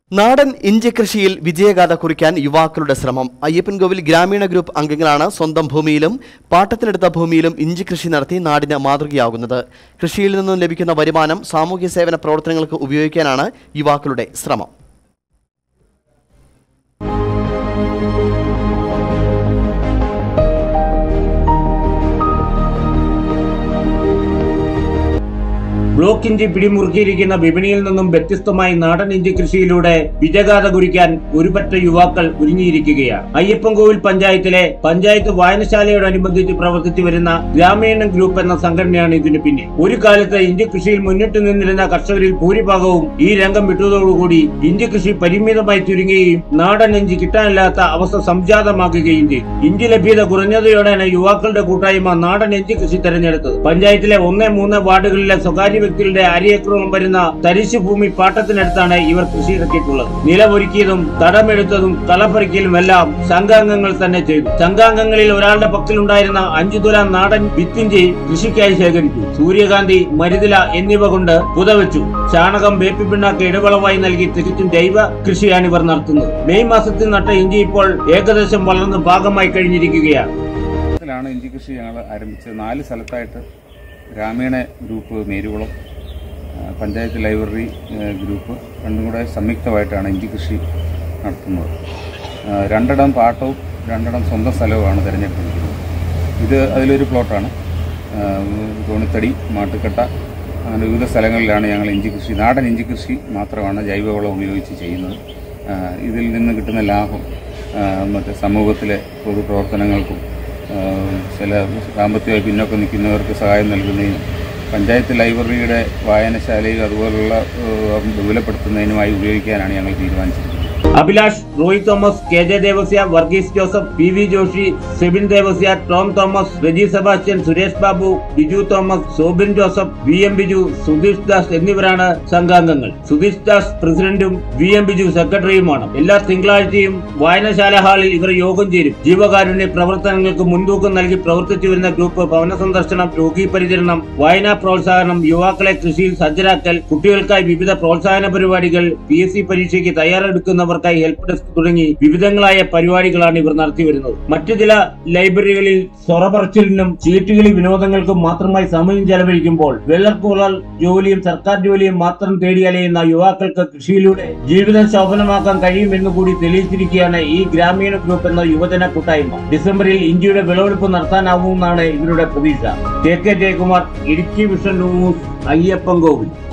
നാടൻ ഇഞ്ചി കൃഷിയിൽ വിജയഗാഥ കുറിക്കാൻ യുവാക്കളുടെ ശ്രമം അയ്യപ്പൻകോവിൽ ഗ്രാമീണ ഗ്രൂപ്പ് അംഗങ്ങളാണ് സ്വന്തം ഭൂമിയിലും പാട്ടത്തിനെടുത്ത ഭൂമിയിലും ഇഞ്ചി കൃഷി നടത്തി നാടിന് മാതൃകയാകുന്നത് കൃഷിയിൽ നിന്നും ലഭിക്കുന്ന വരുമാനം സാമൂഹ്യ സേവന പ്രവർത്തനങ്ങൾക്ക് ഉപയോഗിക്കാനാണ് യുവാക്കളുടെ ശ്രമം ബ്ലോക്ക് ഇഞ്ചി പിടിമുറുക്കിയിരിക്കുന്ന വിപണിയിൽ നിന്നും വ്യത്യസ്തമായി നാടൻ ഇഞ്ചി കൃഷിയിലൂടെ വിജയഗാഥ കുറിക്കാൻ ഒരുപറ്റ യുവാക്കൾ ഒരുങ്ങിയിരിക്കുകയാണ് അയ്യപ്പൻകോവിൽ പഞ്ചായത്തിലെ പഞ്ചായത്ത് വായനശാലയോടനുബന്ധിച്ച് പ്രവർത്തിച്ചു വരുന്ന ഗ്രാമീണ ഗ്രൂപ്പ് എന്ന സംഘടനയാണ് ഇതിന് പിന്നിൽ ഒരു കാലത്ത് ഇഞ്ചി കൃഷിയിൽ മുന്നിട്ട് നിന്നിരുന്ന കർഷകരിൽ ഭൂരിഭാഗവും ഈ രംഗം വിട്ടതോടുകൂടി ഇഞ്ചി കൃഷി പരിമിതമായി ചുരുങ്ങുകയും നാടൻ ഇഞ്ചി കിട്ടാനില്ലാത്ത അവസ്ഥ സംജാതമാക്കുകയും ചെയ്തു ഇഞ്ചി ലഭ്യത കുറഞ്ഞതോടെയാണ് യുവാക്കളുടെ കൂട്ടായ്മ നാടൻ ഇഞ്ചി കൃഷി തെരഞ്ഞെടുത്തത് പഞ്ചായത്തിലെ ഒന്ന് മൂന്ന് വാർഡുകളിലെ സ്വകാര്യ വ്യക്തികളുടെ അരയേക്കറോളം വരുന്ന തരിശു ഭൂമി പാട്ടത്തിനടുത്താണ് ഇവർ കൃഷി ഇറക്കിയിട്ടുള്ളത് നിലമൊരുക്കിയതും തടമെടുത്തതും കളപ്പറിക്കലും എല്ലാം സംഘാംഗങ്ങൾ തന്നെ ചെയ്തു സംഘാംഗങ്ങളിൽ ഒരാളുടെ പക്കലുണ്ടായിരുന്ന അഞ്ചു തുലാം നാടൻ വിത്തിഞ്ചി കൃഷിക്കായി ശേഖരിച്ചു സൂര്യകാന്തി മരുതില എന്നിവ കൊണ്ട് പുതവെച്ചു ചാണകം വേപ്പി പിണ്ണാക്ക് ഇടവളമായി നൽകി തികച്ചും ജൈവ കൃഷിയാണ് ഇവർ നടത്തുന്നത് മെയ് മാസത്തിൽ നട്ട ഇഞ്ചി ഇപ്പോൾ ഏകദേശം വളർന്ന് ഭാഗമായി കഴിഞ്ഞിരിക്കുകയാണ് ാണ് ഇഞ്ചി കൃഷി ഞങ്ങൾ ആരംഭിച്ചത് നാല് സ്ഥലത്തായിട്ട് ഗ്രാമീണ ഗ്രൂപ്പ് മേരുകുളം ആ, പഞ്ചായത്ത് ലൈബ്രറി ആ, ഗ്രൂപ്പ് രണ്ടും കൂടെ സംയുക്തമായിട്ടാണ് ഇഞ്ചി കൃഷി നടത്തുന്നത് ആ, രണ്ടിടം പാട്ടവും രണ്ടിടം സ്വന്തം സ്ഥലവുമാണ് തിരഞ്ഞെടുത്തിരിക്കുന്നത് ഇത് അതിലൊരു പ്ലോട്ടാണ് ആ, തോണിത്തടി മാട്ടുക്കട്ട അങ്ങനെ വിവിധ സ്ഥലങ്ങളിലാണ് ഞങ്ങൾ ഇഞ്ചി കൃഷി നാടൻ ഇഞ്ചി കൃഷി മാത്രമാണ് ജൈവവളം ഉപയോഗിച്ച് ചെയ്യുന്നത് ആ, ഇതിൽ നിന്ന് കിട്ടുന്ന ലാഭം ആ, മറ്റ് സമൂഹത്തിലെ പൊതുപ്രവർത്തനങ്ങൾക്കും ആ, ചില സാമ്പത്തികമായി പിന്നോക്കം നിൽക്കുന്നവർക്ക് സഹായം നൽകുന്നതിനും പഞ്ചായത്ത് ലൈബ്രറിയുടെ വായനശാലയും അതുപോലുള്ള ആ, വിപുലപ്പെടുത്തുന്നതിനുമായി ഉപയോഗിക്കാനാണ് ഞങ്ങൾ തീരുമാനിച്ചിരിക്കുന്നത് Abhilash Roy Thomas K J Devasya Varghese Joseph P V Joshy Sebin Devasya Tom Thomas Reji Sebastian Suresh Babu Biju Thomas Sobin Joseph V M Biju Sudheesh Das എന്നിവരാണ് സംഘാംഗങ്ങൾ സുധീഷ് ദാസ് പ്രസിഡന്റും വി എം ബിജു സെക്രട്ടറിയുമാണ് എല്ലാ തിങ്കളാഴ്ചയും വായനശാല ഹാളിൽ ഇവർ യോഗം ചേരും ജീവകാരുണ്യ പ്രവർത്തനങ്ങൾക്ക് മുൻതൂക്കം നൽകി പ്രവർത്തിച്ചു വരുന്ന ഗ്രൂപ്പ് ഭവന സന്ദർശനം രോഗി പരിചരണം വായനാ പ്രോത്സാഹനം യുവാക്കളെ കൃഷിയിൽ സജ്ജരാക്കൽ കുട്ടികൾക്കായി വിവിധ പ്രോത്സാഹന പരിപാടികൾ പി എസ് സി പരീക്ഷയ്ക്ക് തയ്യാറെടുക്കുന്നവർക്കായി ഹെൽപ്പ് ഡെസ്ക് തുടങ്ങി വിവിധങ്ങളായ പരിപാടികളാണ് ഇവർ നടത്തി വരുന്നത് മറ്റു ചില ലൈബ്രറികളിൽ സൊറപറച്ചിലിനും ചീട്ടുകളി വിനോദങ്ങൾക്കും മാത്രമായി സമയം ചെലവഴിക്കുമ്പോൾ വെള്ളക്കൂളൽ ജോലിയും സർക്കാർ ജോലിയും മാത്രം തേടി അലയുന്ന യുവാക്കൾക്ക് കൃഷിയിലൂടെ ജീവിതം ശോഭനമാക്കാൻ കഴിയുമെന്ന് കൂടി തെളിയിച്ചിരിക്കുകയാണ് ഈ ഗ്രാമീണ ഗ്രൂപ്പ് എന്ന യുവജന കൂട്ടായ്മ ഡിസംബറിൽ ഇന്ത്യയുടെ വിളവെടുപ്പ് നടത്താനാവുമെന്നാണ് ഇവരുടെ പ്രതീക്ഷ K K Jayakumar Idukki vision news Ayyappancoil